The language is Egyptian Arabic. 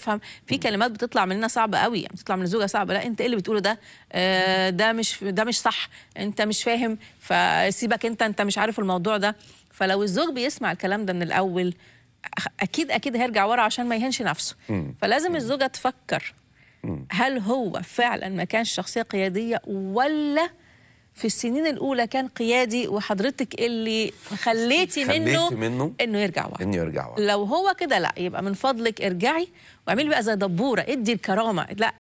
يفهم في كلمات بتطلع مننا صعبه قوي يعني بتطلع من الزوجه صعبه لا انت ايه اللي بتقوله ده آه ده مش ده مش صح انت مش فاهم فسيبك انت انت مش عارف الموضوع ده فلو الزوج بيسمع الكلام ده من الاول أخ- اكيد اكيد هيرجع ورا عشان ما يهنش نفسه فلازم الزوجه تفكر هل هو فعلا ما كانش شخصيه قياديه ولا في السنين الاولى كان قيادي وحضرتك اللي خليتي منه, خليتي منه انه يرجع ورا انه يرجع ورا لو هو كده لا يبقى من فضلك ارجعي واعملي بقى زي دبوره ادي الكرامه لا